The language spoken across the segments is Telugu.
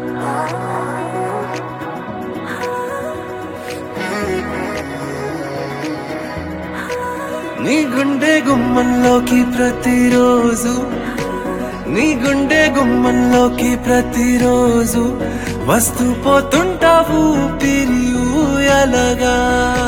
నీ గుండె గుమ్మంలోకి ప్రతిరోజు నీ గుండె గుమ్మంలోకి ప్రతిరోజు వస్తూ పోతుంటావు పిరియూయలగా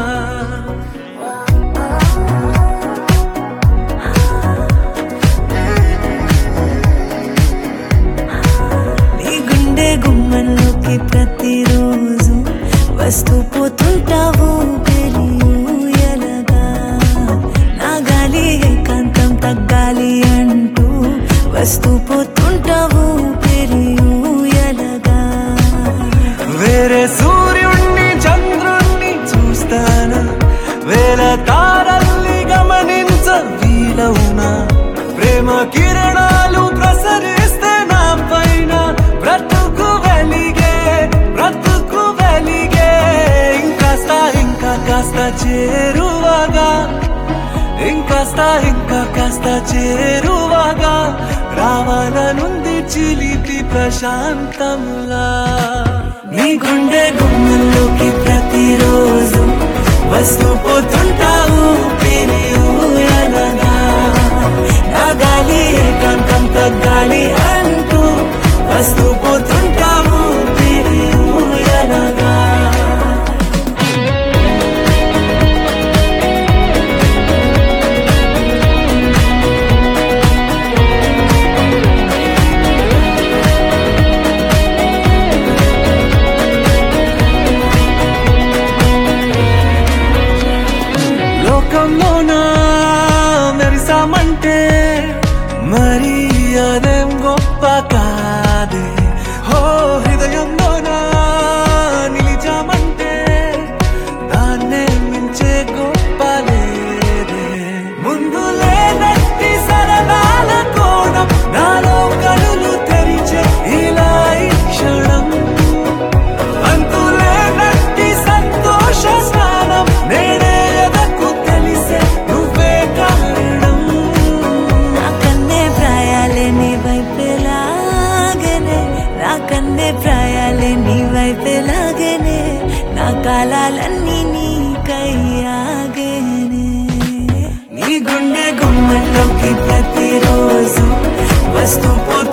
నీ గుండె గుమ్మంలోకి ప్రతిరోజు వస్తూ పోతుంటావు పెరియూయలగా నా గాలి ఏకాంతం తగ్గాలి అంటూ వస్తూ పోతుంటావు పెరియూయలగా వేరే సూర్యుణ్ణి చంద్రుణ్ణి చూస్తానా వేల తారల్ని గమనించ వీలవునా ప్రేమ కిరణాలు ప్రసరిస్తే నా పైన బ్రతుకు వెలిగే బ్రతుకు వెలిగే ఇంకాస్త ఇంకా కాస్త చేరువగా ఇంకాస్త ఇంకా కాస్త చేరువగా రావాలనుంది చిలిపి ప్రశాంతంలా నీ గుండె గుమ్మంలోకి ప్రతిరోజు వస్తూ పోతుంటావు పెరియూయలగా నా గాలి ఏకాంతం తగ్గాలి అంటూ వస్తూ పోతుంటావు పెరియూయలగా లోకంలోనా మెరిసామంటే మరి అదేం గొప్ప కాదే హో హృదయంలోనా నిలిచామంటే దాన్నే మించే గొప్ప లేదే ముందు లేనట్టి సరదాల కోణం నాలో కనులు తెరిచే ఇలా ఈ క్షణం అంతులేనట్టి సంతోష స్నానం నేనే ఎదకు తెలిసే నువ్వే కారణం నా కన్నే ప్రాయాలే నీ వైపెలాగనే నా కన్నే ప్రాయాలే నీ వైపెలాగనే నా కాలాలన్నీ నీకయ్యాగనే నీ గుండె గుమ్మంలోకి ప్రతిరోజు వస్తూ పోతూ